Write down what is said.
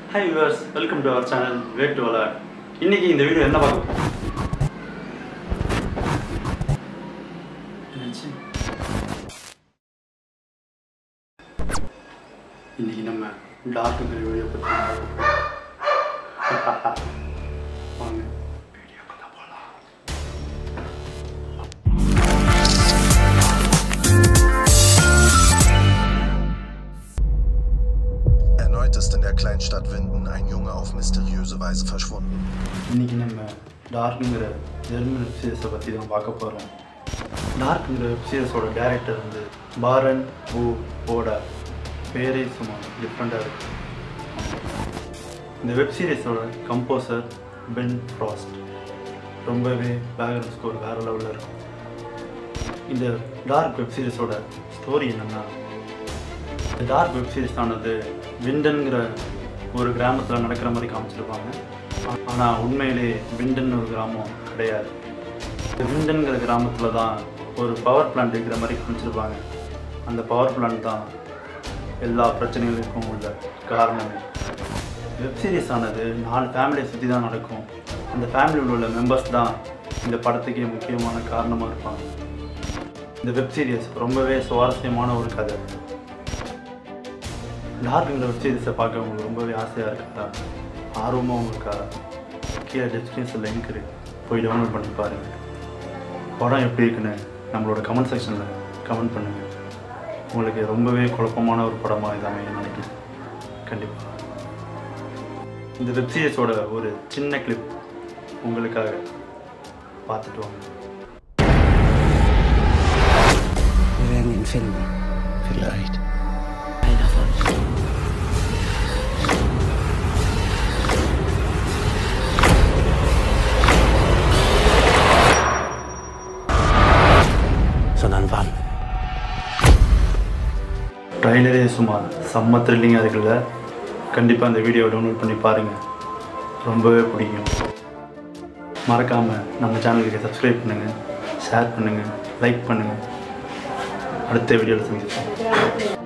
Hi viewers welcome to our channel வேட் டு வளர் இன்னைக்கு இந்த வீடியோ என்ன பார்க்க போறோம்? என்னாச்சு? இன்னைக்கு நம்ம டார்க்குங்கிற வீடியோ பற்றி வாங்க வீடியோக்குள்ள போகலாம் Erneut ist in der Kleinstadt Winden ein Junge auf mysteriöse Weise verschwunden. இன்னைக்கு நம்ம டார்க்குங்கிற ஜெர்மன் வெப்சீரிஸை பற்றி தான் பார்க்க போகிறோம் டார்க்குங்கிற வெப்சீரிஸோட டேரக்டர் வந்து பாரன் பூ ஓட பேரே சும்மா டிஃப்ரெண்ட்டாக இருக்கு இந்த வெப்சீரிஸோட கம்போசர் பென் ஃப்ராஸ்ட் ரொம்பவே பேக்ரவுண்ட் ஸ்கோர் வேறு லெவலில் இருக்கும் இந்த டார்க் வெப்சீரிஸோட ஸ்டோரி என்னென்னா இந்த டார்க் வெப் சீரிஸ் ஆனது விண்டன்கிற ஒரு கிராமத்தில் நடக்கிற மாதிரி காமிச்சிருப்பாங்க ஆனால் உண்மையிலே விண்டன் ஒரு கிராமம் கிடையாது இந்த விண்டன்கிற கிராமத்தில் தான் ஒரு பவர் பிளான்ட் இருக்கிற மாதிரி காமிச்சிருப்பாங்க அந்த பவர் பிளான்ட் தான் எல்லா பிரச்சனைகளுக்கும் உள்ள காரணமே வெப் சீரிஸ் ஆனது நாலு ஃபேமிலியை சுற்றி தான் நடக்கும் அந்த ஃபேமிலியில் உள்ள மெம்பர்ஸ் தான் இந்த படத்துக்கே முக்கியமான காரணமாக இருப்பாங்க இந்த வெப் சீரிஸ் ரொம்பவே சுவாரஸ்யமான ஒரு கதை டார்க்குங்கிற வெப் சீரிஸை பார்க்க உங்களுக்கு ரொம்பவே ஆசையாக இருக்கா ஆர்வமாகவும் இருக்கா கீழே டிஸ்கிரிப்ஷன் லிங்க் இருக்கு போய் டவுன்லோட் பண்ணி பாருங்கள் படம் எப்படி இருக்குன்னு நம்மளோட கமெண்ட் செக்ஷனில் கமெண்ட் பண்ணுங்கள் உங்களுக்கு ரொம்பவே குழப்பமான ஒரு படமாக இதாமே நினைக்கிறேன் கண்டிப்பாக இந்த வெப் சீரிஸோட ஒரு சின்ன கிளிப் உங்களுக்காக பார்த்துட்டு வாங்க Wir werden ihn finden. Vielleicht. Einer von uns. Sondern wann? ட்ரைலரே சும்மா செம்ம த்ரில்லிங்காக இருக்குல்ல கண்டிப்பாக இந்த வீடியோ டவுன்லோட் பண்ணி பாருங்கள் ரொம்பவே பிடிக்கும் மறக்காமல் நம்ம சேனலுக்கு சப்ஸ்கிரைப் பண்ணுங்கள் ஷேர் பண்ணுங்கள் லைக் பண்ணுங்கள் அடுத்த வீடியோவில் சந்திப்போம்